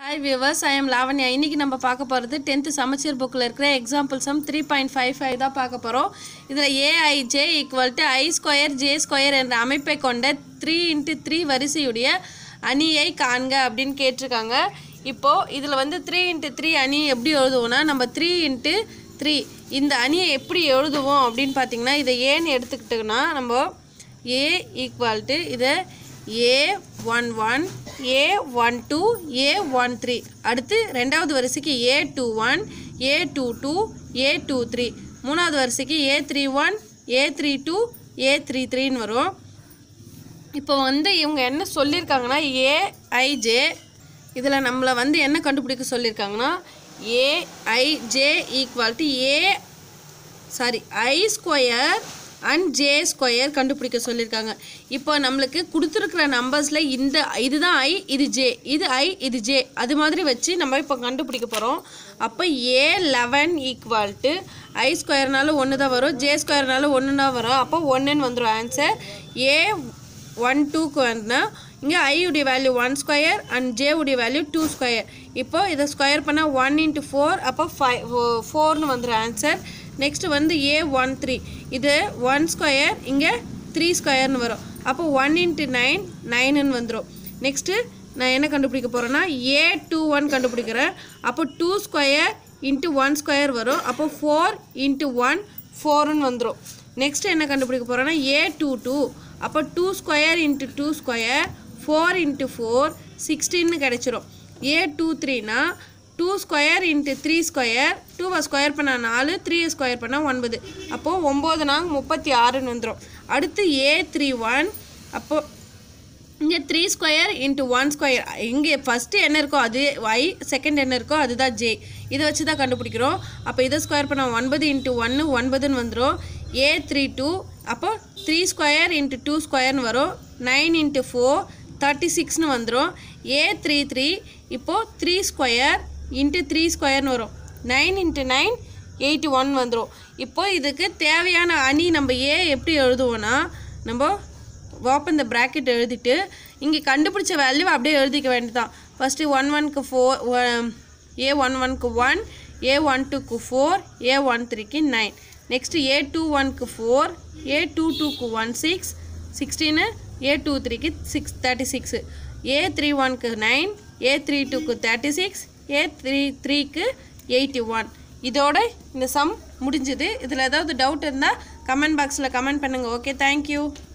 hi viewers I am Lavanya இன்னைக்கு நம்ம பார்க்க போகிறது டென்த்து சமச்சீர் புக்கில் இருக்கிற example sum three point five five தான் பார்க்க போகிறோம் இதில் A I J equal to I square J square என்ற அமைப்பை கொண்ட த்ரீ இன்ட்டு த்ரீ வரிசையுடைய அணியை காண்க அப்படின்னு கேட்டிருக்காங்க இப்போது இதில் வந்து த்ரீ இன்ட்டு த்ரீ அணி எப்படி எழுதுவோம்னா நம்ம த்ரீ இன்ட்டு த்ரீ இந்த அணியை எப்படி எழுதுவோம் அப்படின்னு பார்த்தீங்கன்னா இதை ஏன்னு எடுத்துக்கிட்டோன்னா நம்ம ஏ ஈக்குவல் டு இதை A one one A one two A one three அடுத்து ரெண்டாவது வரிசைக்கு A two one A two two A two three மூணாவது வரிசைக்கு A three one A three two A three three வரும் இப்போ வந்து இவங்க என்ன சொல்லியிருக்காங்கன்னா ஏஐஜே இதில் நம்மளை வந்து என்ன கண்டுபிடிக்க சொல்லியிருக்காங்கன்னா A I J equal to A sorry I square and J square கண்டுபிடிக்க சொல்லியிருக்காங்க இப்போ நம்மளுக்கு கொடுத்துருக்குற நம்பர்ஸில் இந்த இதுதான் ஐ இது ஜே இது ஐ இது ஜே அது மாதிரி வச்சு நம்ம இப்போ கண்டுபிடிக்க போகிறோம் அப்போ A eleven equal to I ஸ்கொயர்னாலும் ஒன்று தான் வரும் ஜே ஸ்கொயர்னாலும் ஒன்று தான் வரும் அப்போ ஒன்றுன்னு வந்துடும் ஆன்சர் ஏ ஒன் டூக்கு வந்தால் இங்கே ஐ உடைய value one square and J உடைய வேல்யூ டூ ஸ்கொயர் இப்போ இதை ஸ்கொயர் பண்ணால் ஒன் இன்ட்டு ஃபோர் அப்போ ஃபைவ் ஃபோர்னு வந்துடும் ஆன்சர் நெக்ஸ்ட் வந்து ஏ ஒன் த்ரீ இது ஒன் ஸ்கொயர் இங்கே த்ரீ ஸ்கொயர்னு வரும் அப்போ ஒன் இன்ட்டு நைன் நைனுன்னு வந்துடும் நெக்ஸ்ட்டு நான் என்ன கண்டுபிடிக்க போகிறேன்னா ஏ டூ ஒன் கண்டுபிடிக்கிறேன் அப்போ two square into one square வரும் அப்போ ஃபோர் இன்ட்டு ஒன் ஃபோர்னு வந்துடும் நெக்ஸ்ட் என்ன கண்டுபிடிக்க போகிறோன்னா ஏ டூ டூ அப்போ two square into two square four into four சிக்ஸ்டீன்னு கிடச்சிரும் ஏ டூ த்ரீனா two square into three square டூவை ஸ்கொயர் பண்ணால் நாலு த்ரீ ஸ்கொயர் பண்ணால் ஒன்பது அப்போது ஒம்பது நாங்க முப்பத்தி ஆறுன்னு வந்துடும் அடுத்து ஏ த்ரீ ஒன் அப்போது இங்கே three square into one square இங்கே ஃபஸ்ட்டு என்ன இருக்கோ அது ஐ செகண்ட் என்ன இருக்கோ அதுதான் ஜே இதை வச்சு தான் கண்டுபிடிக்கிறோம் அப்போ இதை ஸ்கொயர் பண்ணால் ஒன்பது இன்ட்டு ஒன்று ஒன்பதுன்னு வந்துடும் ஏ த்ரீ டூ அப்போ த்ரீ ஸ்கொயர் இன்ட்டு டூ ஸ்கொயர்னு வரும் நைன் இன்ட்டு ஃபோர் தேர்ட்டி சிக்ஸ்னு வந்துடும் ஏ த்ரீ த்ரீ இப்போது த்ரீ ஸ்கொயர் இன்ட்டு த்ரீ ஸ்கொயர்னு வரும் nine into nine eighty one வந்துடும் இப்போ இதுக்கு தேவையான அணி நம்ம ஏ எப்படி எழுதுவோன்னா நம்ம ஓப்பன் இந்த ப்ராக்கெட் எழுதிட்டு இங்கே கண்டுபிடிச்ச வேல்யூ அப்படியே எழுதிக்க வேண்டியதான் ஃபஸ்ட்டு ஒன் ஒன்க்கு ஃபோர் ஏ ஒன் ஒன்க்கு ஒன் ஏ ஒன் டூக்கு ஃபோர் ஏ ஒன் த்ரீக்கு நைன் நெக்ஸ்ட்டு ஏ டூ ஒன்க்கு ஃபோர் ஏ டூ டூக்கு ஒன் சிக்ஸ் சிக்ஸ்டீனு ஏ டூ த்ரீக்கு six thirty six A three ஒன்க்கு நைன் ஏ த்ரீ டூக்கு தேர்ட்டி சிக்ஸ் ஏ த்ரீ த்ரீக்கு எயிட்டி ஒன் இதோட இந்த சம் முடிஞ்சுது இதில் ஏதாவது டவுட் இருந்தால் கமெண்ட் பாக்ஸில் கமெண்ட் பண்ணுங்கள் ஓகே தேங்க்யூ